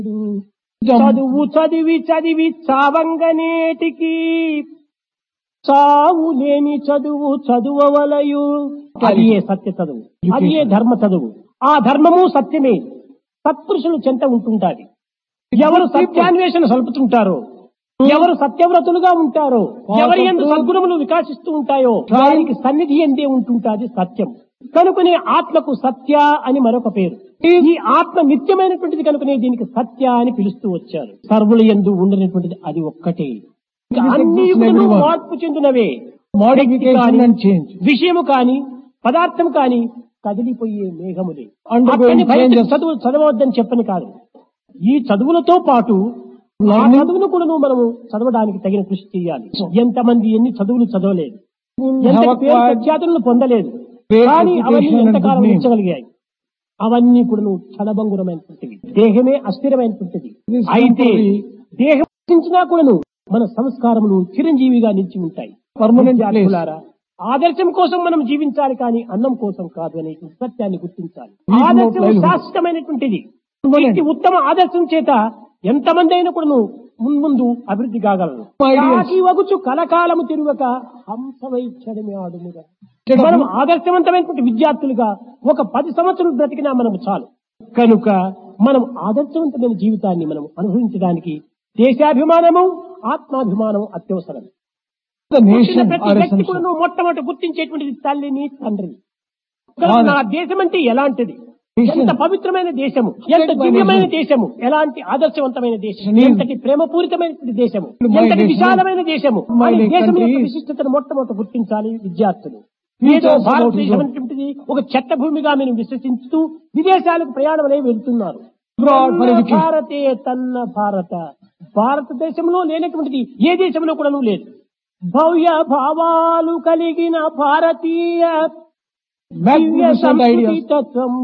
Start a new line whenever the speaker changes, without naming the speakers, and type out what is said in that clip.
చదువు చదివి చదివి చావంగనేటికి చావు లేని చదువు చదువవలయు అది ఏ సత్య చదువు అది ఏ ధర్మ చదువు ఆ ధర్మము సత్యమే సత్పురుషులు చెంత ఉంటుంటాది ఎవరు సత్యాన్వేషణ సలుపుతుంటారో ఎవరు సత్యవ్రతులుగా ఉంటారో ఎవరి ఎందు సద్గుణములు వికాసిస్తూ ఉంటాయో వారికి సన్నిధి ఎందే ఉంటుంటాది సత్యం కనుకనే ఆత్మకు సత్య అని మరొక పేరు ఈ ఆత్మ నిత్యమైనటువంటిది కనుకనే దీనికి సత్య అని పిలుస్తూ వచ్చారు సర్వుల ఎందు ఉండనటువంటిది అది ఒక్కటే ఇంకా అన్ని కూడాను మార్పు చెందినవే
Modification
కానీ,
and change.
విషయము కాని పదార్థం కాని కదిలిపోయే మేఘములే
Undergoing
అక్కడిని భయపెట్టి
changes.
చదువు చదవద్దని చెప్పని కాదు ఈ చదువులతో పాటు ఆ
Learning.
చదువును కూడా మనము చదవడానికి తగిన కృషి చేయాలి ఎంతమంది ఎన్ని చదువులు చదవలేదు ఎంత
have
పేరు
acquired
ప్రఖ్యాతులను పొందలేదు
great
కానీ అవన్నీ
reputation and
ఎంతకాలం
good name.
ఉంచగలిగాయి అవన్నీ కూడా నువ్వు క్షణభంగురమైనటువంటివి దేహమే అస్థిరమైనటువంటిది
This
అయితే
temporary-
దేహం నశించినా కూడాను మన సంస్కారములు చిరంజీవిగా నిలిచి ఉంటాయి
Permanent place.
విద్యార్థులారా, ఆదర్శం కోసం మనం జీవించాలి కానీ అన్నం కోసం కాదు అనే సత్యాన్ని గుర్తించాలి
Need more
ఆదర్శం
livelihood.
శాశ్వతమైనటువంటిది
Permanent.
వ్యక్తి ఉత్తమ ఆదర్శం చేత ఎంతమంది అయినా కూడా ముందు అభివృద్ధి కాగలరు
Ideals.
కాకి వగుచు కలకాలము తిరుగక హంసవైచ్చడమే ఆడుముగా
Instead of-
మనం ఆదర్శవంతమైనటువంటి విద్యార్థులుగా ఒక పది సంవత్సరాలు బ్రతికినా మనం చాలు కనుక మనం ఆదర్శవంతమైన జీవితాన్ని మనం అనుభవించడానికి దేశాభిమానము ఆత్మాభిమానము అత్యవసరం
The
పుట్టిన
nation
ప్రతి
are
వ్యక్తి కూడా
essential.
నువ్వు మొట్టమొదటి గుర్తించేటువంటిది తల్లిని తండ్రిని కనుక
Father.
నా దేశం అంటే ఎలాంటిది
Nation.
ఎంత పవిత్రమైన దేశము ఎంత
Protected by
దివ్యమైన
nation.
దేశము ఎలాంటి ఆదర్శవంతమైన దేశం
Nation.
ఎంతటి ప్రేమపూరితమైనటువంటి దేశము
My
ఎంతటి
nation.
విశాలమైన దేశము
My
అని దేశం
country
యొక్క
is-
విశిష్టతను మొట్టమొదటి గుర్తించాలి విద్యార్థులు
Teach
ఏదో
us about
భారతదేశం
Islam.
అనేటువంటిది ఒక చెత్త భూమిగా మేము విశ్వసిస్తూ విదేశాలకు ప్రయాణమలే వెళ్తున్నారు
Abroad for
తన్న
education.
భారతే తన్న భారత భారతదేశంలో లేనటువంటిది ఏ దేశంలో కూడా లేదు భవ్య భావాలు కలిగిన భారతీయ దివ్య
Magnificent
సంస్కృతి
ideas.
తత్వం